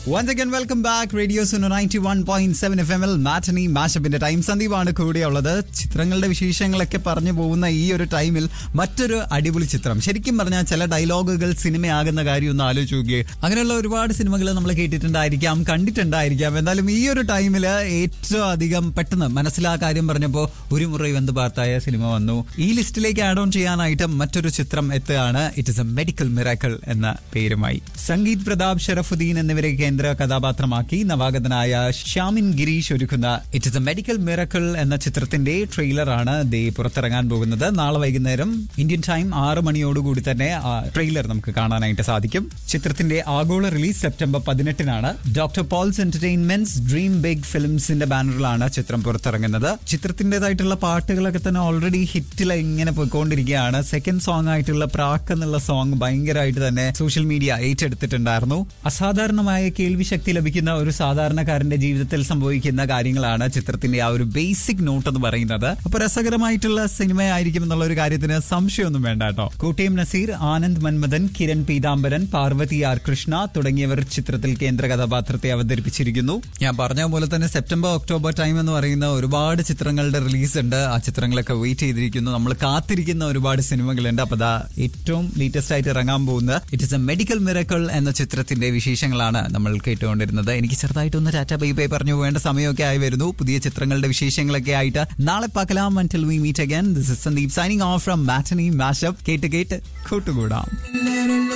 once again welcome back radio Suno ninety one point seven F എമ്മിൽ matinee മാഷപ്പിന്റെ time സന്ദീപാണ് കൂടെയുള്ളത് ചിത്രങ്ങളുടെ വിശേഷങ്ങളൊക്കെ പറഞ്ഞു പോകുന്ന ഈ ഒരു ടൈമിൽ മറ്റൊരു അടിപൊളി ചിത്രം ശരിക്കും പറഞ്ഞാൽ ചില ഡയലോഗുകൾ സിനിമയാകുന്ന കാര്യം ഒന്ന് ആലോചിച്ച് നോക്കിയേ അങ്ങനെയുള്ള ഒരുപാട് സിനിമകൾ നമ്മൾ കേട്ടിട്ടുണ്ടായിരിക്കാം കണ്ടിട്ടുണ്ടായിരിക്കാം എന്നാലും ഈ ഒരു ടൈമിൽ ഏറ്റവും അധികം പെട്ടെന്ന് മനസ്സിലാ കാര്യം പറഞ്ഞപ്പോൾ ഒരു മുറി വെന്ത് പാർത്തായ സിനിമ വന്നു ഈ ലിസ്റ്റിലേക്ക് ആഡ് ഓൺ ചെയ്യാനായിട്ട് മറ്റൊരു ചിത്രം എത്തുകയാണ് it is a medical miracle എന്ന പേരുമായി സംഗീത് പ്രതാപ് ഷറഫുദ്ദീൻ എന്നിവരെ കേന്ദ്ര കഥാപാത്രമാക്കി നവാഗതനായ ഷ്യാമിൻ ഗിരീഷ് ഒരുക്കുന്ന it is a medical miracle എന്ന ചിത്രത്തിന്റെ ട്രെയിലറാണ് ദേ പുറത്തിറങ്ങാൻ പോകുന്നത് നാളെ വൈകുന്നേരം ഇന്ത്യൻ ടൈം ആറ് മണിയോടുകൂടി തന്നെ ആ ട്രെയിലർ നമുക്ക് കാണാനായിട്ട് സാധിക്കും ചിത്രത്തിന്റെ ആഗോള റിലീസ് സെപ്റ്റംബർ പതിനെട്ടിനാണ് doctor Paul's entertainments dream big ഫിലിംസിന്റെ ബാനറിലാണ് ചിത്രം പുറത്തിറങ്ങുന്നത് ചിത്രത്തിന്റേതായിട്ടുള്ള പാട്ടുകളൊക്കെ തന്നെ ഓൾറെഡി ഹിറ്റിൽ ഇങ്ങനെ പോയിക്കൊണ്ടിരിക്കുകയാണ് സെക്കൻഡ് സോങ് ആയിട്ടുള്ള പ്രാക്ക് എന്നുള്ള സോങ് ഭയങ്കരമായിട്ട് തന്നെ സോഷ്യൽ മീഡിയ ഏറ്റെടുത്തിട്ടുണ്ടായിരുന്നു അസാധാരണമായ കേൾവി ശക്തി ലഭിക്കുന്ന ഒരു സാധാരണക്കാരന്റെ ജീവിതത്തിൽ സംഭവിക്കുന്ന കാര്യങ്ങളാണ് ചിത്രത്തിന്റെ ആ ഒരു ബേസിക് നോട്ട് എന്ന് പറയുന്നത് അപ്പൊ രസകരമായിട്ടുള്ള സിനിമയായിരിക്കും എന്നുള്ള ഒരു കാര്യത്തിന് സംശയമൊന്നും വേണ്ട കേട്ടോ കോട്ടയം നസീർ ആനന്ദ് മന്മഥൻ കിരൺ പീതാംബരൻ പാർവതി ആർ കൃഷ്ണ തുടങ്ങിയവർ ചിത്രത്തിൽ കേന്ദ്ര കഥാപാത്രത്തെ അവതരിപ്പിച്ചിരിക്കുന്നു ഞാൻ പറഞ്ഞ പോലെ തന്നെ സെപ്റ്റംബർ ഒക്ടോബർ ടൈം എന്ന് പറയുന്ന ഒരുപാട് ചിത്രങ്ങളുടെ റിലീസ് ഉണ്ട് ആ ചിത്രങ്ങളൊക്കെ വെയിറ്റ് ചെയ്തിരിക്കുന്നു നമ്മൾ കാത്തിരിക്കുന്ന ഒരുപാട് സിനിമകളുണ്ട് അപ്പൊ ദാ ഏറ്റവും ലേറ്റസ്റ്റ് ആയിട്ട് ഇറങ്ങാൻ പോകുന്ന it is a medical miracle എന്ന ചിത്രത്തിന്റെ വിശേഷങ്ങളാണ് നമ്മൾ കേട്ടുകൊണ്ടിരുന്നത് എനിക്ക് ചെറുതായിട്ടൊന്ന് ടാറ്റ ബൈ ബൈ പറഞ്ഞു പോകേണ്ട സമയമൊക്കെ ആയി വരുന്നു പുതിയ ചിത്രങ്ങളുടെ വിശേഷങ്ങളൊക്കെ ആയിട്ട് നാളെ പാക്കലാം until we meet again this is Sandeep signing off from matinee mashup കേട്ട് കേട്ട് കൂട്ടുകൂടാം